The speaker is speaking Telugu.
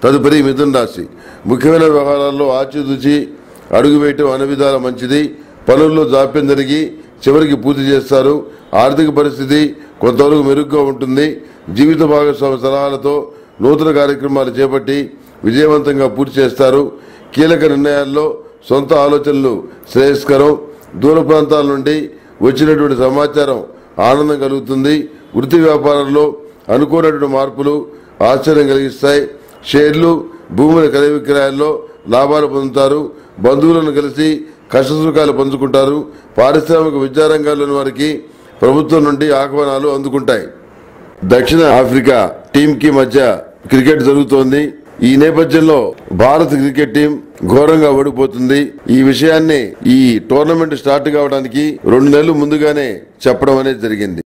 తదుపరి మిథున రాశి ముఖ్యమైన వ్యవహారాల్లో ఆచితూచి అడుగు వేయటం అన్ని విధాల మంచిది పనుల్లో జాప్యం జరిగి చివరికి పూర్తి చేస్తారు ఆర్థిక పరిస్థితి కొంతవరకు మెరుగ్గా ఉంటుంది జీవిత భాగస్వామి సలహాలతో నూతన కార్యక్రమాలు చేపట్టి విజయవంతంగా పూర్తి చేస్తారు కీలక నిర్ణయాల్లో సొంత ఆలోచనలు శ్రేయస్కరం దూర ప్రాంతాల నుండి వచ్చినటువంటి సమాచారం ఆనందం కలుగుతుంది వృత్తి వ్యాపారంలో అనుకోనటువంటి మార్పులు ఆశ్చర్యం కలిగిస్తాయి షేర్లు భూముల క్రయ విక్రయాల్లో లాభాలు పొందుతారు బంధువులను కలిసి కష్టసుఖాలు పంచుకుంటారు పారిశ్రామిక విద్యారంగాల్లోని వారికి ప్రభుత్వం నుండి ఆహ్వానాలు అందుకుంటాయి దక్షిణ ఆఫ్రికా టీం కి మధ్య క్రికెట్ జరుగుతోంది ఈ నేపథ్యంలో భారత్ క్రికెట్ టీం ఘోరంగా ఓడిపోతుంది ఈ విషయాన్ని ఈ టోర్నమెంట్ స్టార్ట్ కావడానికి రెండు నెలలు ముందుగానే చెప్పడం అనేది జరిగింది